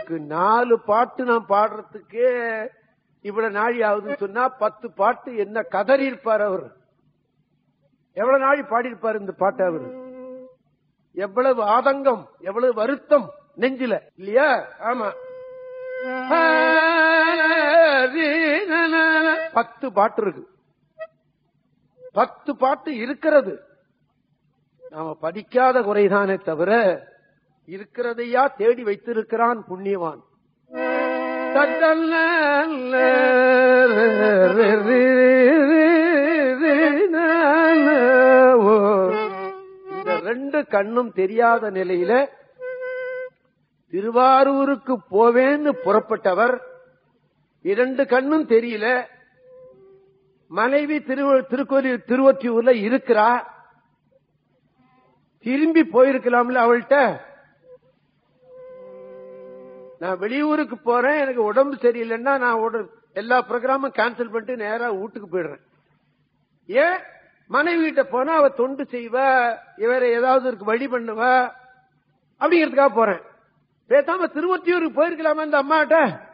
உங்களுக்கு நாலு பாட்டு நான் பாடுறதுக்கே இவ்வளவு நாழி ஆகுதுன்னு சொன்னா பத்து பாட்டு என்ன கதறி இருப்பார் அவர் எவ்வளவு நாழி பாடியிருப்பார் இந்த பாட்டு அவர் எவ்வளவு ஆதங்கம் எவ்வளவு வருத்தம் நெஞ்சில இல்லையா ஆமா பத்து பாட்டு இருக்கு பத்து பாட்டு இருக்கிறது நாம படிக்காத குறைதானே தவிர இருக்கிறதையா தேடி வைத்திருக்கிறான் புண்ணியவான் இந்த ரெண்டு கண்ணும் தெரியாத நிலையில திருவாரூருக்கு போவேன்னு புறப்பட்டவர் இரண்டு கண்ணும் தெரியல மனைவி திரு திருக்கோயில் திருவொற்றியூர்ல இருக்கிறா திரும்பி போயிருக்கலாம்ல அவள்கிட்ட நான் வெளியூருக்கு போறேன் எனக்கு உடம்பு சரியில்லைன்னா நான் உட- எல்லா ப்ரோக்ராமும் கேன்சல் பண்ணிட்டு நேரா வீட்டுக்கு போயிடுறேன் ஏன் மனைவி கிட்ட போனா அவ தொண்டு செய்வா இவர ஏதாவது இருக்கு வழி பண்ணுவா அப்படிங்கிறதுக்காக போறேன் பேசாம திருவொற்றியூருக்கு போயிருக்கலாமா இந்த அம்மாட்ட